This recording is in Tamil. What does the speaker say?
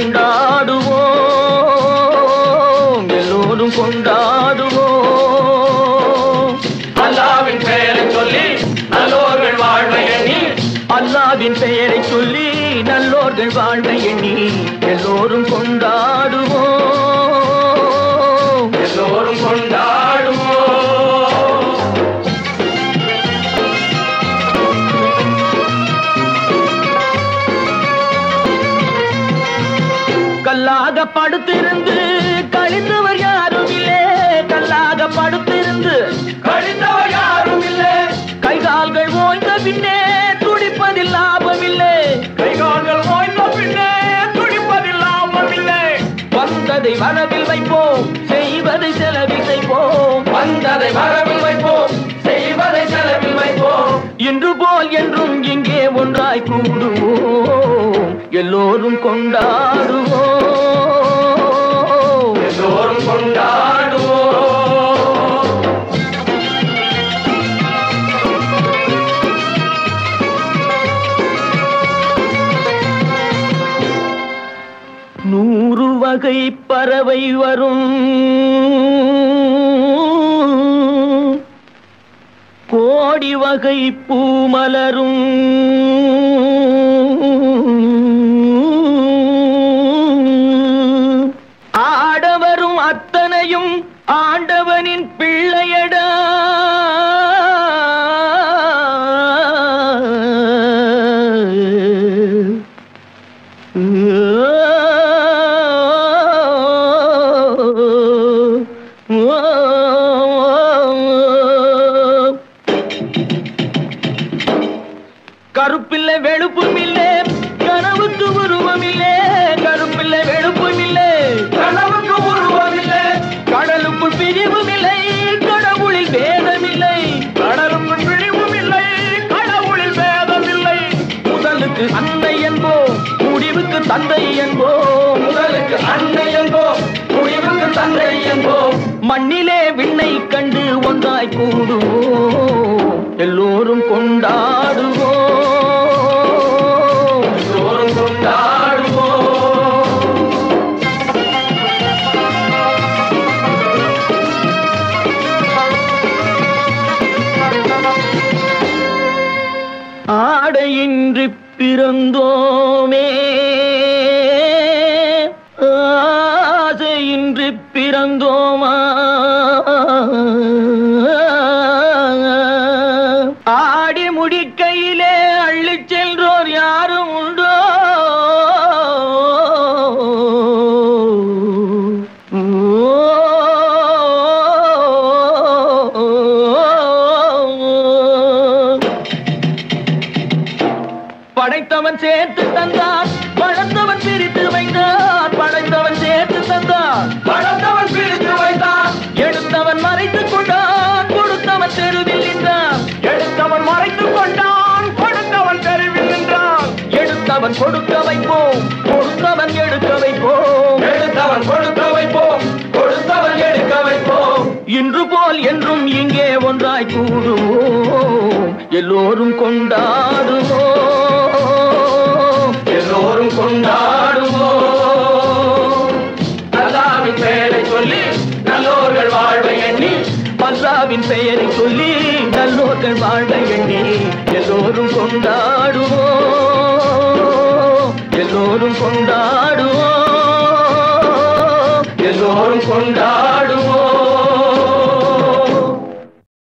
கொண்டாடுவோம் எல்லோரும் கொண்டாடுவோம் அல்லாவின் பெயரை சொல்லி நல்லோர்கள் வாழ்வை எண்ணி அல்லாவின் பெயரை சொல்லி நல்லோர்கள் வாழ்வை எண்ணி எல்லோரும் கொண்டாடுவோம் எல்லோரும் கொண்டாடுவோம் கல்லாக படுத்திருந்து கழிந்தவர் யாரும் இல்லே கல்லாக படுத்திருந்து கழித்தவர் யாரும் இல்லை கை கால்கள் ஓய்ந்த பின்னே துடிப்பதில் லாபமில்லை கைகால்கள் ஓய்ந்த பின்னே துடிப்பதில் லாபம் இல்லை வந்ததை வரவில் வைப்போம் செய்வதை செலவில் செய்வோம் வந்ததை வரவில் வைப்போம் செய்வதை செலவில் வைப்போம் இன்று போல் என்றும் இங்கே ஒன்றாய் கூடுவோம் எல்லோரும் கொண்டாடுவோம் எல்லோரும் கொண்டாடுவோம் நூறு வகை பறவை வரும் கோடி வகை பூமலரும் ஆடவரும் அத்தனையும் ஆண்டவனின் பிள்ளையடா கருப்பில்லை வெளுப்பும் இல்லே கனவுக்கு உருவம் இல்லே கருப்பில்லை வெளுப்பும் இல்லே கனவுக்கு உருவமில்லை கடலுக்குள் பிரிவும் இல்லை கடவுளில் வேதம் இல்லை கடலுக்குள் பிழிவும் இல்லை கடவுளில் வேதம் இல்லை முதலுக்கு அன்னை என்போம் முடிவுக்கு தந்தை என்போம் முதலுக்கு அன்னை என்போம் முடிவுக்கு தந்தை என்போம் மண்ணிலே விண்ணை கண்டு ஒன்றாய் கூடுவோம் எல்லோரும் கொண்டாடுவோம் எல்லோரும் கொண்டாடுவோம் ஆடையின்றி பிறந்தோமே ஆசையின்றி பிறந்தோமா ஆடி முடிக்கையிலே அள்ளிச் சென்றோர் யாரும் உண்டோ படைத்தவன் சேர்த்து தந்தான் படைத்தவன் பிரித்து வைத்தான் படைத்தவன் சேர்த்து தந்தான் பழத்தவன் பிரித்து வைத்தான் எடுத்தவன் மறைத்துக் கொண்டான் கொடுத்தவன் தெருவில் நின்றான் எடுத்தவன் மறைத்துக் கொண்டான் கொடுத்தவன் தெருவில் நின்றான் எடுத்தவன் கொடுக்க வைப்போம் கொடுத்தவன் எடுக்க வைப்போம் எடுத்தவன் கொடுக்க வைப்போம் கொடுத்தவன் எடுக்க வைப்போம் இன்று போல் என்றும் இங்கே ஒன்றாய் கூடுவோம் எல்லோரும் கொண்டாடுவோம் எல்லோரும் கொண்டாடுவோம் அல்லாவின் பெயரை சொல்லி நல்லோர்கள் வாழ்வை எண்ணி அல்லாவின் பெயரை சொல்லி நல்லோர்கள் வாழ எண்ணி எல்லோரும் கொண்டாடுவோம் எல்லோரும் கொண்டாடுவோம்